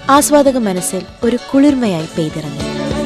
ആസ്വാദക മനസ്സിൽ ഒരു കുളിർമയായി പെയ്തിറങ്ങി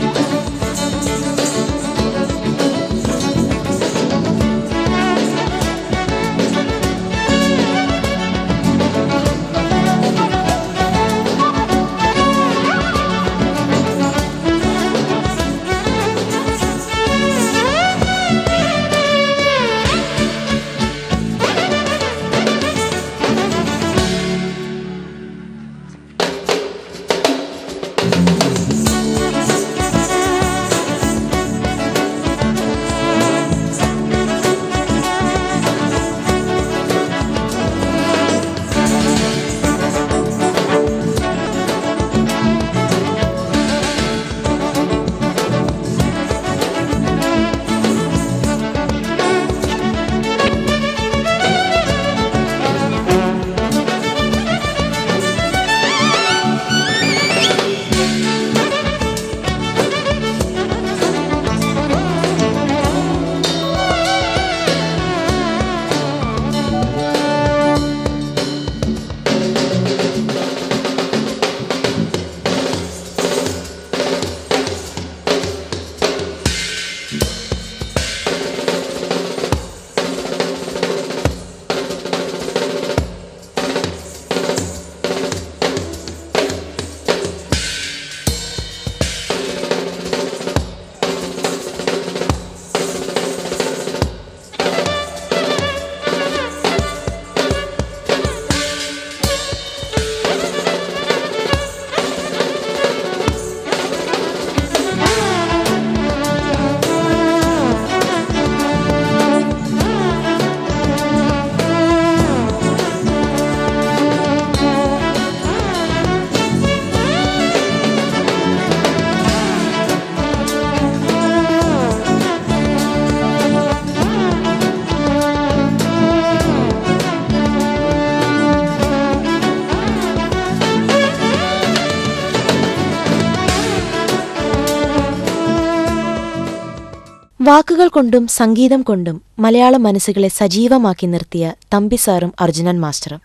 വാക്കുകൾ കൊണ്ടും സംഗീതം കൊണ്ടും മലയാള മനസ്സുകളെ സജീവമാക്കി നിർത്തിയ തമ്പിസാറും അർജുനൻ മാസ്റ്ററും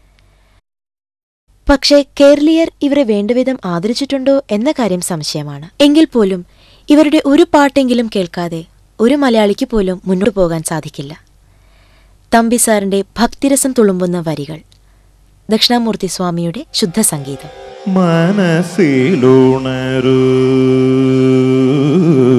പക്ഷേ കേരളീയർ ഇവരെ വേണ്ടവിധം ആദരിച്ചിട്ടുണ്ടോ എന്ന കാര്യം സംശയമാണ് എങ്കിൽ പോലും ഇവരുടെ ഒരു പാട്ടെങ്കിലും കേൾക്കാതെ ഒരു മലയാളിക്ക് പോലും മുന്നോട്ടു പോകാൻ സാധിക്കില്ല തമ്പിസാറിന്റെ ഭക്തിരസം തുളുമ്പുന്ന വരികൾ ദക്ഷിണാമൂർത്തി സ്വാമിയുടെ ശുദ്ധ സംഗീതം മനസ്സിലുണരൂ